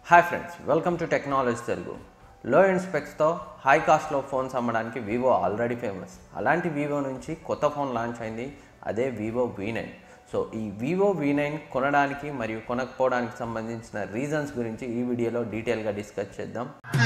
hi friends welcome to technology Telugu లో end స్పెక్స్తో high కాస్ట్లో ఫోన్స్ అమ్మడానికి వివో ఆల్రెడీ ఫేమస్ అలాంటి వివో నుంచి కొత్త ఫోన్ లాంచ్ అయింది అదే వివో వి నైన్ సో ఈ వివో వి నైన్ కొనడానికి మరియు కొనకపోవడానికి సంబంధించిన రీజన్స్ గురించి ఈ వీడియోలో డీటెయిల్గా డిస్కస్ చేద్దాం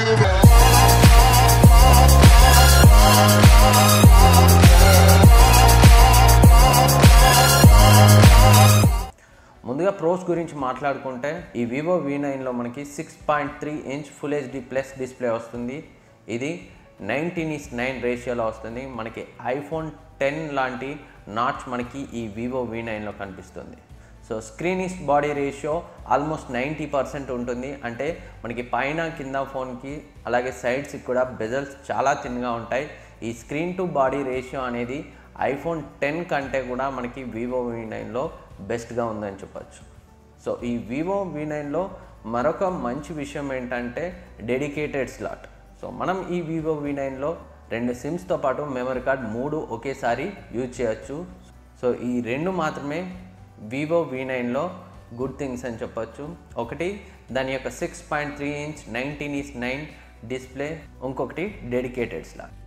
ముందుగా ప్రోస్ గురించి మాట్లాడుకుంటే ఈ వివో వి నైన్లో మనకి six point three inch full HD plus display వస్తుంది ఇది నైన్టీన్ ఇస్ నైన్ రేషియోలో వస్తుంది మనకి ఐఫోన్ టెన్ లాంటి నాట్స్ మనకి ఈ వివో వి నైన్లో కనిపిస్తుంది so screen is body ratio almost ninety percent ఉంటుంది అంటే మనకి పైన కింద ఫోన్కి అలాగే సైడ్స్కి కూడా బెజల్స్ చాలా తిన్గా ఉంటాయి ఈ స్క్రీన్ టు బాడీ రేషియో అనేది ఐఫోన్ టెన్ కంటే కూడా మనకి వివో వి నైన్లో బెస్ట్గా ఉందని చెప్పచ్చు సో ఈ వివో వి నైన్లో మరొక మంచి విషయం ఏంటంటే డెడికేటెడ్ స్లాట్ సో మనం ఈ వివో వి నైన్లో రెండు సిమ్స్తో పాటు మెమరీ కార్డ్ మూడు ఒకేసారి యూజ్ చేయొచ్చు సో ఈ రెండు మాత్రమే వివో వి నైన్లో గుడ్ థింగ్స్ అని చెప్పొచ్చు ఒకటి దాని యొక్క six point three inch nineteen is nine display ఇంకొకటి డెడికేటెడ్ స్లాట్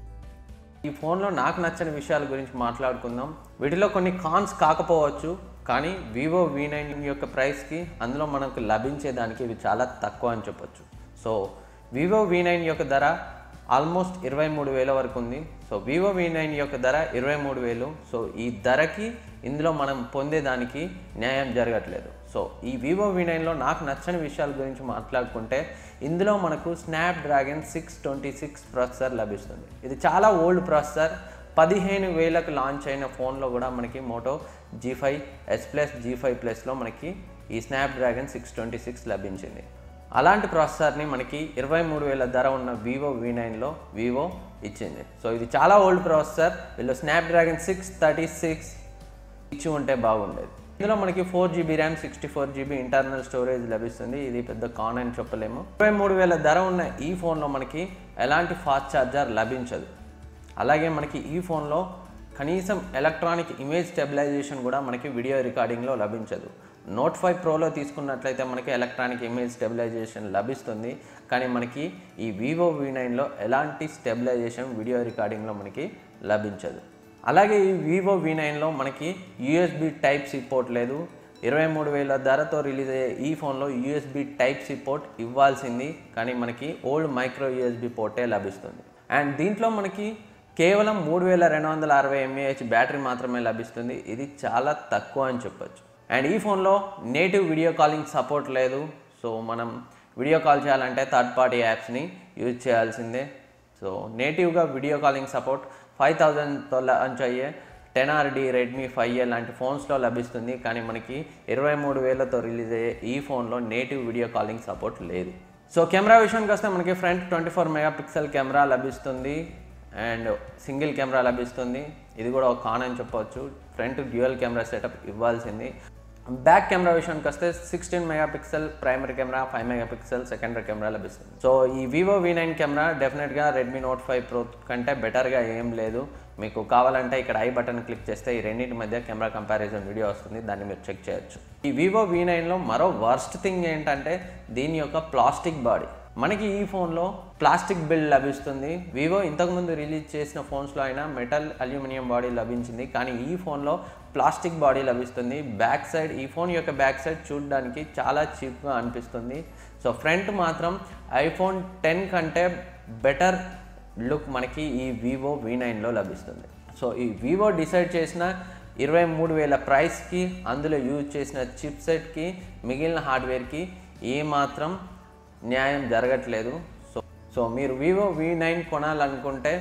ఈ ఫోన్లో నాకు నచ్చని విషయాల గురించి మాట్లాడుకుందాం వీటిలో కొన్ని కాన్స్ కాకపోవచ్చు కానీ వివో వి నైన్ యొక్క ప్రైస్కి అందులో మనకు లభించేదానికి ఇవి చాలా తక్కువ అని చెప్పొచ్చు సో వివో వి నైన్ యొక్క ధర ఆల్మోస్ట్ ఇరవై మూడు వేల వరకు ఉంది సో వివో వి నైన్ యొక్క ధర ఇరవై మూడు వేలు సో ఈ ధరకి ఇందులో మనం పొందేదానికి న్యాయం జరగట్లేదు సో ఈ వివో వి నైన్లో నాకు నచ్చని విషయాల గురించి మాట్లాడుకుంటే ఇందులో మనకు Snapdragon six twenty six processor లభిస్తుంది ఇది చాలా ఓల్డ్ ప్రాసెసర్ పదిహేను వేలకు లాంచ్ అయిన ఫోన్లో కూడా మనకి Moto G five S plus G five ప్లస్లో మనకి ఈ Snapdragon six twenty six లభించింది అలాంటి ప్రాసెసర్ని మనకి ఇరవై మూడు వేల ధర ఉన్న వివో వి నైన్లో వివో ఇచ్చింది సో ఇది చాలా ఓల్డ్ ప్రాసెసర్ వీళ్ళు Snapdragon six thirty six ఇచ్చి ఉంటే బాగుండేది ఇందులో మనకి four GB RAM sixty four GB internal storage లభిస్తుంది ఇది పెద్ద కాన్ అని చెప్పలేము ఇరవై మూడు వేల ధర ఉన్న ఈ ఫోన్లో మనకి ఎలాంటి ఫాస్ట్ ఛార్జర్ లభించదు అలాగే మనకి ఈ ఫోన్లో కనీసం ఎలక్ట్రానిక్ ఇమేజ్ స్టెబిలైజేషన్ కూడా మనకి వీడియో రికార్డింగ్లో లభించదు నోట్ ఫైవ్ ప్రోలో తీసుకున్నట్లయితే మనకి ఎలక్ట్రానిక్ ఇమేజ్ స్టెబిలైజేషన్ లభిస్తుంది కానీ మనకి ఈ వివో వి నైన్లో ఎలాంటి స్టెబిలైజేషన్ వీడియో రికార్డింగ్లో మనకి లభించదు అలాగే ఈ వివో వి నైన్లో మనకి యూఎస్బి టైప్ సి పోర్ట్ లేదు ఇరవై మూడు వేల ధరతో రిలీజ్ అయ్యే ఈ ఫోన్లో యూఎస్బి టైప్ సి పోర్ట్ ఇవ్వాల్సింది కానీ మనకి ఓల్డ్ మైక్రో యూఎస్బి పోర్టే లభిస్తుంది అండ్ దీంట్లో మనకి కేవలం మూడు వేల రెండు వందల అరవై ఎంఏహెచ్ బ్యాటరీ మాత్రమే లభిస్తుంది ఇది చాలా తక్కువ అని చెప్పొచ్చు అండ్ ఈ ఫోన్లో నేటివ్ వీడియో కాలింగ్ సపోర్ట్ లేదు సో మనం వీడియో కాల్ చేయాలంటే థర్డ్ పార్టీ యాప్స్ని యూజ్ చేయాల్సిందే సో నేటివ్గా వీడియో కాలింగ్ సపోర్ట్ ఫైవ్ థౌజండ్తో లాంచ్ అయ్యే టెన్ ఆర్డి రెడ్మీ ఫైవ్ ఏ లాంటి ఫోన్స్లో లభిస్తుంది కానీ మనకి ఇరవై మూడు వేలతో రిలీజ్ అయ్యే ఈ ఫోన్లో నేటివ్ వీడియో కాలింగ్ సపోర్ట్ లేదు సో కెమెరా విషయానికి వస్తే మనకి front twenty four megapixel camera లభిస్తుంది అండ్ సింగిల్ కెమెరా లభిస్తుంది ఇది కూడా ఒక కాన్ అని చెప్పవచ్చు ఫ్రంట్ డ్యూయల్ కెమెరా సెటప్ ఇవ్వాల్సింది బ్యాక్ కెమెరా విషయానికి వస్తే sixteen megapixel primary camera five megapixel secondary camera లభిస్తుంది సో ఈ వివో వి నైన్ కెమెరా డెఫినెట్గా రెడ్మీ నోట్ ఫైవ్ ప్రో కంటే బెటర్గా ఏం లేదు మీకు కావాలంటే ఇక్కడ ఐ బటన్ క్లిక్ చేస్తే ఈ రెండింటి మధ్య కెమెరా కంపారిజన్ వీడియో వస్తుంది దాన్ని మీరు చెక్ చేయొచ్చు ఈ వివో వి నైన్లో మరో వర్స్ట్ థింగ్ ఏంటంటే దీని యొక్క ప్లాస్టిక్ బాడీ మనకి ఈ ఫోన్లో ప్లాస్టిక్ బిల్డ్ లభిస్తుంది వివో ఇంతకుముందు రిలీజ్ చేసిన ఫోన్స్లో అయినా మెటల్ అల్యూమినియం బాడీ లభించింది కానీ ఈ ఫోన్లో ప్లాస్టిక్ బాడీ లభిస్తుంది బ్యాక్ సైడ్ ఈ ఫోన్ యొక్క బ్యాక్ సైడ్ చూడడానికి చాలా చీప్గా అనిపిస్తుంది సో ఫ్రంట్ మాత్రం ఐఫోన్ టెన్ కంటే బెటర్ లుక్ మనకి ఈ వివో వి నైన్లో లభిస్తుంది సో ఈ వివో డిసైడ్ చేసిన ఇరవై మూడు వేల ప్రైస్కి అందులో యూజ్ చేసిన చిప్ సెట్కి మిగిలిన హార్డ్వేర్కి ఏమాత్రం న్యాయం జరగట్లేదు సో సో మీరు వివో వి నైన్ కొనాలనుకుంటే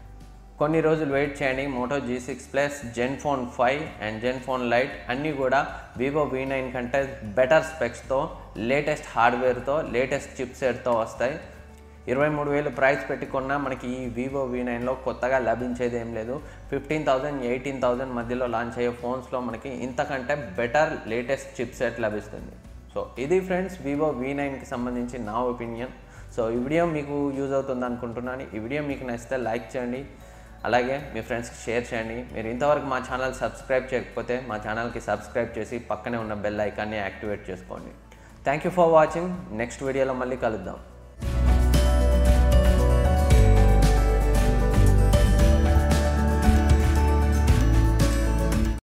కొన్ని రోజులు వెయిట్ చేయండి Moto G six plus Zenfone five and Zenfone lite అన్నీ కూడా వివో వి నైన్ కంటే బెటర్ స్పెక్స్తో లేటెస్ట్ హార్డ్వేర్తో లేటెస్ట్ చిప్ సెట్తో వస్తాయి ఇరవై మూడు వేలు ప్రైస్ పెట్టుకున్నా మనకి ఈ వివో వి నైన్లో కొత్తగా లభించేది ఏం లేదు ఫిఫ్టీన్ థౌజండ్ ఎయిటీన్ థౌజండ్ మధ్యలో లాంచ్ అయ్యే ఫోన్స్లో మనకి ఇంతకంటే బెటర్ లేటెస్ట్ చిప్ సెట్ లభిస్తుంది సో ఇది ఫ్రెండ్స్ వివో వి నైన్కి సంబంధించి నా ఒపీనియన్ సో ఈ వీడియో మీకు యూజ్ అవుతుంది అనుకుంటున్నాను ఈ వీడియో మీకు నచ్చితే లైక్ చేయండి అలాగే మీ ఫ్రెండ్స్కి షేర్ చేయండి మీరు ఇంతవరకు మా ఛానల్ సబ్స్క్రైబ్ చేయకపోతే మా ఛానల్కి సబ్స్క్రైబ్ చేసి పక్కనే ఉన్న బెల్ ఐకాన్ని యాక్టివేట్ చేసుకోండి thank you for watching next వీడియోలో మళ్ళీ కలుద్దాం